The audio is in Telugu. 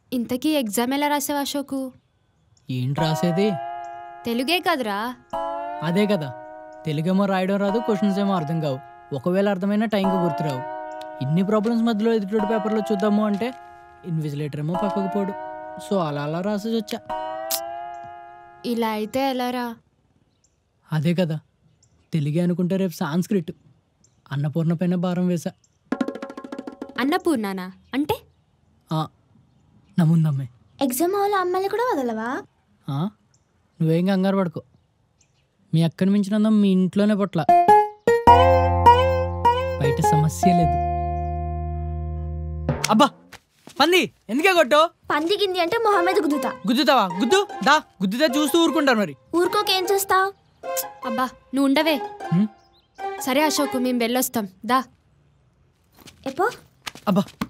ఇంతకీ ఎగ్జామ్ ఎలా రాసావు అశోకు ఏంటి రాసేది తెలుగే కదరా అదే కదా తెలుగేమో రాయడం రాదు క్వశ్చన్స్ ఏమో అర్థం కావు ఒకవేళ అర్థమైనా టైంకి గుర్తురావు ఇన్ని ప్రాబ్లమ్స్ మధ్యలో ఎదుటి పేపర్లో చూద్దాము అంటే ఇన్విజిలేటర్ ఏమో పక్కకు పోడు సో అలా అలా రాసేసి వచ్చా ఇలా అయితే ఎలారా అదే కదా తెలుగే అనుకుంటే రేపు సాంస్క్రిట్ అన్నపూర్ణ పైన భారం వేసా అన్నపూర్ణానా అంటే ఆ, నా ముందమ్మే ఎగ్జామ్ హాల్ అమ్మాయిలు కూడా వదలవా ఆ, నువ్వేం కంగారు పడుకో మీ అక్కని మించినందుం మీ ఇంట్లోనే పొట్ల బయట సమస్య లేదు అబ్బా పంది ఎందుకే కొట్టు పంది గింది అంటే మొహం మీద గుద్దుతా గుద్దుతావా గుద్దు దా గుద్దుతే చూస్తూ ఊరుకుంటారు మరి ఊరుకోకేం చేస్తావు అబ్బా నువ్వు ఉండవే హ్మ్? సరే అశోకు మేము వెళ్ళొస్తాం దా ఎపో అబ్బా